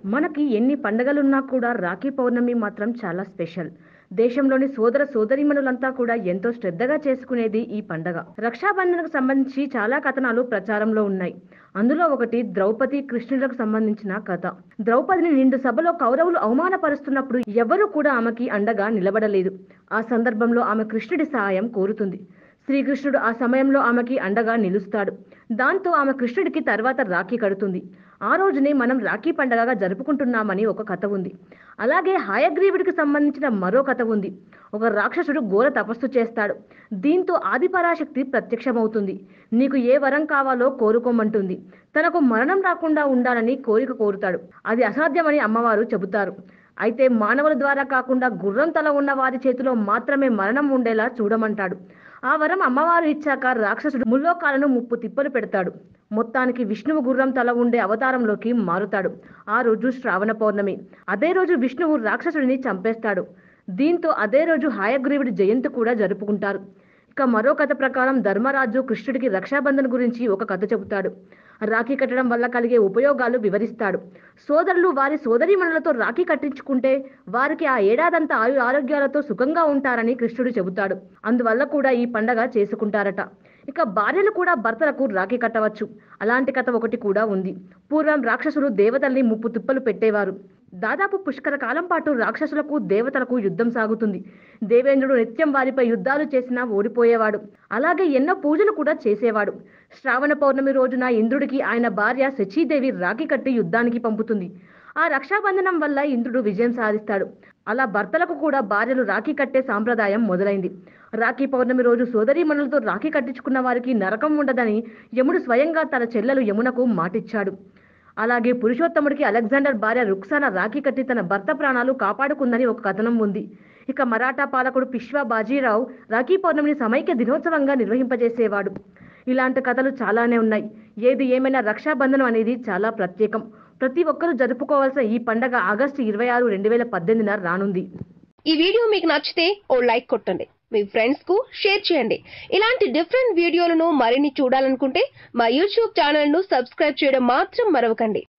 మనకి ఎన్ని పండగలున్నా కూడా రాఖీ పౌర్ణమి మాత్రం చాలా స్పెషల్ దేశంలోని సోదర సోదరీమణులంతా కూడా ఎంతో శ్రద్ధగా చేసుకునేది ఈ పండగ రక్షాబంధన్కు సంబంధించి చాలా కథనాలు ప్రచారంలో ఉన్నాయి అందులో ఒకటి ద్రౌపది కృష్ణులకు సంబంధించిన కథ ద్రౌపదిని నిండు సభలో కౌరవులు అవమానపరుస్తున్నప్పుడు ఎవరూ కూడా ఆమెకి అండగా నిలబడలేదు ఆ సందర్భంలో ఆమె కృష్ణుడి సహాయం కోరుతుంది శ్రీకృష్ణుడు ఆ సమయంలో ఆమెకి అండగా నిలుస్తాడు దాంతో ఆమె కృష్ణుడికి తర్వాత రాఖీ కడుతుంది ఆ రోజునే మనం రాఖీ పండగగా జరుపుకుంటున్నామని ఒక కథ ఉంది అలాగే హయగ్రీవుడికి సంబంధించిన మరో కథ ఉంది ఒక రాక్షసుడు ఘోర తపస్సు చేస్తాడు దీంతో ఆదిపరాశక్తి ప్రత్యక్షమవుతుంది నీకు ఏ వరం కావాలో కోరుకోమంటుంది తనకు మరణం రాకుండా ఉండాలని కోరిక కోరుతాడు అది అసాధ్యమని అమ్మవారు చెబుతారు అయితే మానవుల ద్వారా కాకుండా గుర్రం తల ఉన్న వారి చేతిలో మాత్రమే మరణం ఉండేలా చూడమంటాడు ఆ వరం అమ్మవారు ఇచ్చాక రాక్షసుడు ముల్లోకాలను ముప్పు తిప్పలు పెడతాడు మొత్తానికి విష్ణువు గుర్రం తల ఉండే అవతారంలోకి మారుతాడు ఆ రోజు శ్రావణ పౌర్ణమి అదే రోజు విష్ణువు రాక్షసుడిని చంపేస్తాడు దీంతో అదే రోజు హాయగ్రీవుడి జయంతి కూడా జరుపుకుంటారు ఇక మరో కథ ప్రకారం ధర్మరాజు కృష్ణుడికి రక్షాబంధన్ గురించి ఒక కథ చెబుతాడు రాఖీ కట్టడం వల్ల కలిగే ఉపయోగాలు వివరిస్తాడు సోదరులు వారి సోదరీమణులతో రాఖీ కట్టించుకుంటే వారికి ఆ ఏడాదంతా ఆయు ఆరోగ్యాలతో సుఖంగా ఉంటారని కృష్ణుడు చెబుతాడు అందువల్ల కూడా ఈ పండగ చేసుకుంటారట ఇక భార్యలు కూడా భర్తలకు రాఖీ కట్టవచ్చు అలాంటి కథ ఒకటి కూడా ఉంది పూర్వం రాక్షసులు దేవతల్ని ముప్పు తిప్పలు పెట్టేవారు దాదాపు పుష్కర కాలం పాటు రాక్షసులకు దేవతలకు యుద్ధం సాగుతుంది దేవేంద్రుడు నిత్యం వారిపై యుద్ధాలు చేసినా ఓడిపోయేవాడు అలాగే ఎన్నో పూజలు కూడా చేసేవాడు శ్రావణ పౌర్ణమి రోజున ఇంద్రుడికి ఆయన భార్య శచీదేవి రాఖీ కట్టి యుద్ధానికి పంపుతుంది ఆ రక్షాబంధనం వల్ల ఇంద్రుడు విజయం సాధిస్తాడు అలా భర్తలకు కూడా భార్యలు రాఖీ కట్టే సాంప్రదాయం మొదలైంది రాఖీ పౌర్ణమి రోజు సోదరీమణులతో రాఖీ కట్టించుకున్న వారికి నరకం ఉండదని యముడు స్వయంగా తన చెల్లెలు యమునకు మాటిచ్చాడు అలాగే పురుషోత్తముడికి అలెగ్జాండర్ భార్య రుక్సాన రాఖీ కట్టి తన భర్త ప్రాణాలు కాపాడుకుందని ఒక కథనం ఉంది ఇక మరాఠా పాలకుడు పిష్వా బాజీరావు రాఖీ పౌర్ణమిని సమైక్య దినోత్సవంగా నిర్వహింపజేసేవాడు ఇలాంటి కథలు చాలానే ఉన్నాయి ఏది ఏమైనా రక్షాబంధనం అనేది చాలా ప్రత్యేకం ప్రతి ఒక్కరూ జరుపుకోవాల్సిన ఈ పండగ ఆగస్టు ఇరవై ఆరు రెండు వేల పద్దెనిమిదిన రానుంది ఈ వీడియో మీకు నచ్చితే ఓ లైక్ కొట్టండి మీ ఫ్రెండ్స్ కు షేర్ చేయండి ఇలాంటి డిఫరెంట్ వీడియోలను మరిన్ని చూడాలనుకుంటే మా యూట్యూబ్ ఛానల్ ను సబ్స్క్రైబ్ చేయడం మాత్రం మరవకండి